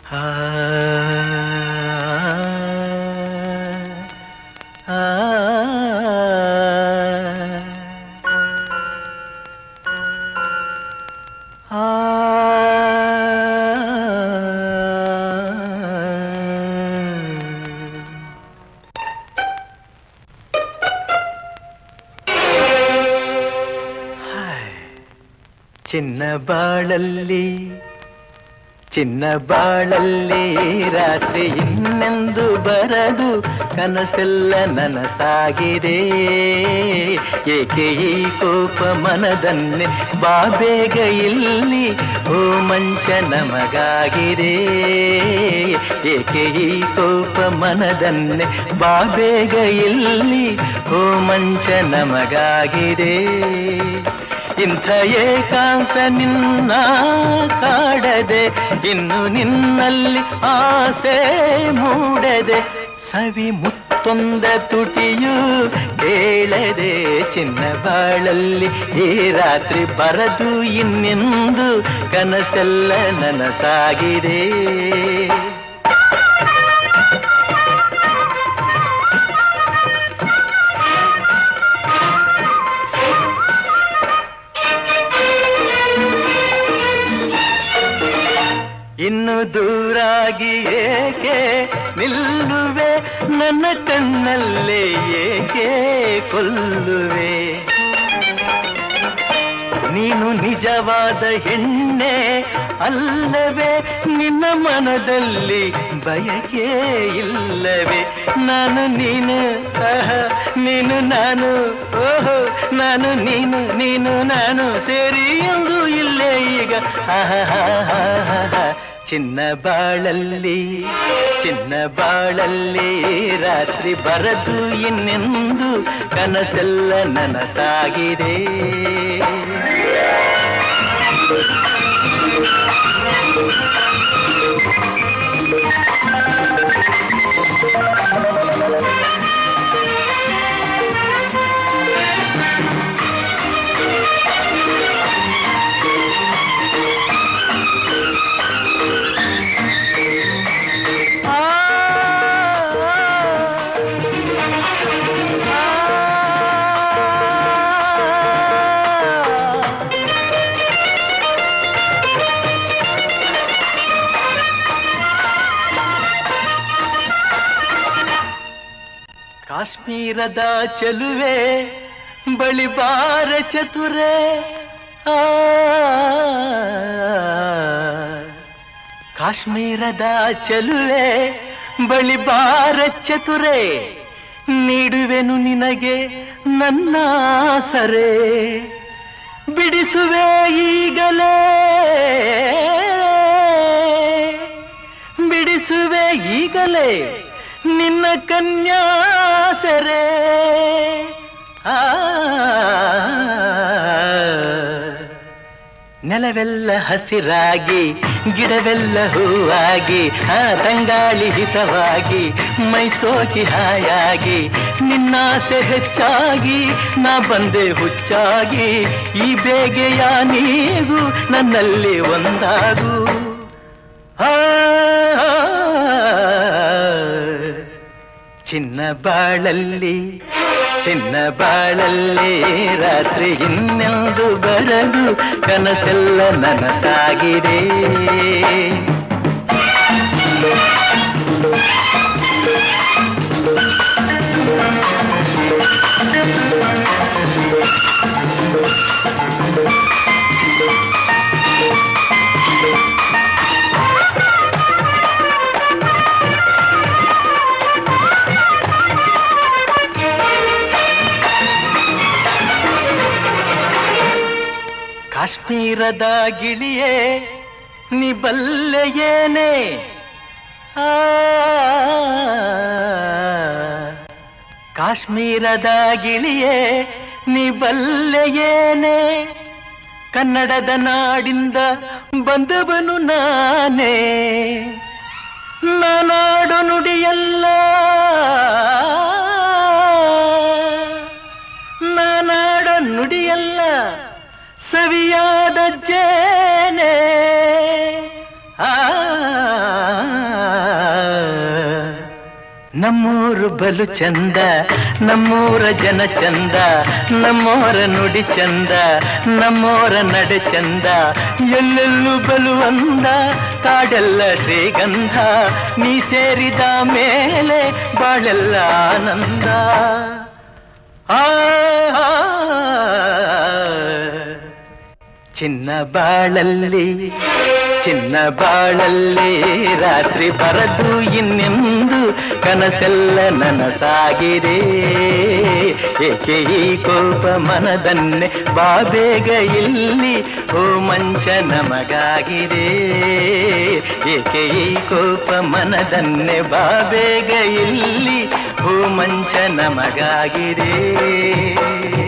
ಆ, ಆ, ಆ, ಹಾಯ್. ಚಿನ್ನ ಬಾಳಲ್ಲಿ ಚಿನ್ನ ಬಾಳಲ್ಲಿ ರಾತ್ರಿ ಇನ್ನೆಂದು ಬರದು ಕನಸೆಲ್ಲ ನನಸಾಗಿದೆ ಏಕೆ ಈ ಕೋಪ ಮನದನ್ನೇ ಬಾಬೇಗ ಇಲ್ಲಿ ಓ ಮಂಚ ನಮಗಾಗಿದೆ ಏಕೆ ಈ ಕೋಪ ಮನದನ್ನೇ ಬಾಬೇಗ ಇಲ್ಲಿ ಓ ಮಂಚ ನಮಗಾಗಿದೆ ಇಂಥ ಏಕಾಂತ ನಿನ್ನ ಕಾಡದೆ ಇನ್ನು ನಿನ್ನಲ್ಲಿ ಆಸೆ ಮೂಡದೆ ಸವಿ ಮುತ್ತೊಂದ ತುಟಿಯು ಕೇಳದೆ ಚಿನ್ನ ಬಾಳಲ್ಲಿ ಈ ರಾತ್ರಿ ಬರದು ಇನ್ನೆಂದು ಕನಸೆಲ್ಲ ನನಸಾಗಿದೆ ಇನ್ನು ದೂರಾಗಿ ಏಕೆ ನಿಲ್ಲುವೆ ನನ್ನ ಕಣ್ಣಲ್ಲೇ ಏಕೆ ಕೊಲ್ಲುವೆ ನೀನು ನಿಜವಾದ ಹೆಣ್ಣೆ ಅಲ್ಲವೇ ನಿನ್ನ ಮನದಲ್ಲಿ ಬಯಕೆ ಇಲ್ಲವೇ ನಾನು ನೀನು ಆಹ, ನೀನು ನಾನು ಓಹೋ ನಾನು ನೀನು ನೀನು ನಾನು ಸೇರಿ ಎಂದು ಇಲ್ಲೇ ಈಗ ಆಹಾಹಾಹಾಹಾ. ಚಿನ್ನ ಬಾಳಲ್ಲಿ ಚಿನ್ನ ಬಾಳಲ್ಲಿ ರಾತ್ರಿ ಬರದು ಇನ್ನೆಂದು ಕನಸೆಲ್ಲ ನನಸಾಗಿದೆ ಆ, ಆ, ಆ. ಕಾಶ್ಮೀರದ ಚೆಲುವೆ ಬಳಿ ಬಾರ ಚತುರೆ ಆ ಕಾಶ್ಮೀರದ ಚೆಲುವೆ ಬಳಿ ಬಾರ ಚತುರೆ ನೀಡುವೆನು ನಿನಗೆ ನನ್ನ ಸರೆ ಬಿಡಿಸುವೆ ಈಗಲೇ ಬಿಡಿಸುವೆ ಈಗಲೇ ನಿನ್ನ ಕನ್ಯಾಸರೆ ಆ ನೆಲವೆಲ್ಲ ಹಸಿರಾಗಿ ಗಿಡವೆಲ್ಲ ಹೂವಾಗಿ ಆ ತಂಗಾಳಿ ಹಿತವಾಗಿ ಮೈಸೋಕಿ ಹಾಯಾಗಿ ನಿನ್ನಾಸೆ ಹೆಚ್ಚಾಗಿ ನಾ ಬಂದೆ ಹುಚ್ಚಾಗಿ ಈ ಬೇಗೆಯ ನೀಗು ನನ್ನಲ್ಲಿ ಒಂದಾಗು ಆ ಚಿನ್ನ ಬಾಳಲ್ಲಿ ಚಿನ್ನ ಬಾಳಲ್ಲಿ ರಾತ್ರಿ ಇನ್ನೆಂದು ಬರದು ಕನಸೆಲ್ಲ ನನಸಾಗಿದೆ ಕಾಶ್ಮೀರದ ಗಿಳಿಯೇ ನೀ ಬಲ್ಲೆಯೇನೆ ಆ ಕಾಶ್ಮೀರದ ಗಿಳಿಯೇ ನೀ ಬಲ್ಲೆಯೇನೆ ಕನ್ನಡದ ನಾಡಿಂದ ಬಂದವನು ನಾನೇ ನಾನಾಡು ನುಡಿಯಲ್ಲ ನಾನಾಡ ನುಡಿಯಲ್ಲ ಸವಿಯಾದ ಜೇನೆ ಆ ನಮ್ಮೂರು ಬಲು ಚಂದ ನಮ್ಮೂರ ಜನ ಚಂದ ನಮ್ಮೋರ ನುಡಿ ಚಂದ ನಮ್ಮೋರ ನಡೆ ಚಂದ ಎಲ್ಲೆಲ್ಲೂ ಬಲು ಅಂದ ಕಾಡೆಲ್ಲ ಶ್ರೀಗಂಧ ನೀ ಸೇರಿದ ಮೇಲೆ ಬಾಳೆಲ್ಲ ಆನಂದ ಆ ಚಿನ್ನ ಬಾಳಲ್ಲಿ ಚಿನ್ನ ಬಾಳಲ್ಲಿ ರಾತ್ರಿ ಬರದು ಇನ್ನೆಂದು ಕನಸೆಲ್ಲ ನನಸಾಗಿದೆ ಏಕೆ ಈ ಕೋಪ ಮನದನ್ನೇ ಬಾಬೇಗ ಇಲ್ಲಿ ಓ ಮಂಚ ನಮಗಾಗಿದೆ ಏಕೆ ಈ ಕೋಪ ಮನದನ್ನೇ ಬಾಬೇಗ ಇಲ್ಲಿ ಓ ಮಂಚ ನಮಗಾಗಿದೆ